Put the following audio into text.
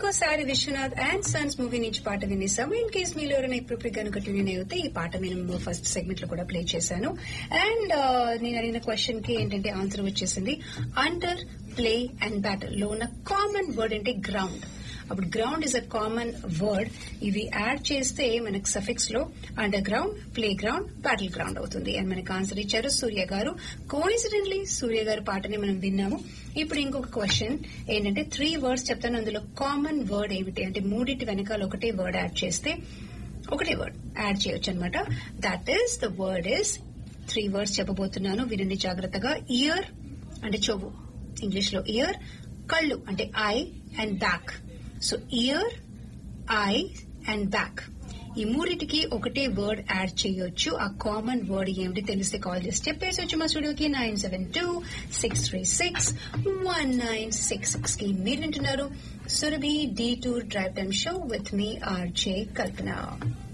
ఇంకొకసారి Vishwanath and Sons movie నుంచి పాట వినేసాము ఇన్ కేస్ మీలో ఎవరైనా ఇప్పుడు కనుక ట్యూన్ అయితే ఈ పాట నేను ఫస్ట్ సెగ్మెంట్ లో కూడా ప్లే చేశాను అండ్ నేను అడిగిన క్వశ్చన్ కి ఏంటంటే ఆన్సర్ వచ్చేసింది అండర్ ప్లే అండ్ బ్యాటిల్ లో ఉన్న కామన్ వర్డ్ అంటే గ్రౌండ్ అప్పుడు ground is a common word ఇవి యాడ్ చేస్తే మనకు సఫిక్స్ లో under ground play ground battle ground అవుతుంది అని మనకు ఆన్సర్ ఇచ్చారు సూర్య గారు కోయిన్సిడెంట్లీ సూర్య గారు పాటని మనం విన్నాము ఇప్పుడు ఇంకొక క్వశ్చన్ ఏంటంటే త్రీ వర్డ్స్ చెప్తాను అందులో కామన్ వర్డ్ ఏమిటి అంటే మూడింటి వెనకాల ఒకటే వర్డ్ యాడ్ చేస్తే ఒకటే వర్డ్ యాడ్ చేయొచ్చు అనమాట that is the word is three words చెప్పబోతున్నాను వినండి జాగ్రత్తగా ఇయర్ అంటే చెవు ఇంగ్లీష్ లో ఇయర్ కళ్ళు అంటే eye and back so ear eye and back ఈ మూడింటికి ఒకటే వర్డ్ యాడ్ చేయొచ్చు ఆ కామన్ వర్డ్ ఏమిటి తెలిస్తే కాల్ చేసి చెప్పేసి మా స్టూడియోకి nine seven two six three six one nine six six కి మీరు వింటున్నారు Surabhi the tour drive time show with మీ ఆర్జే కల్పన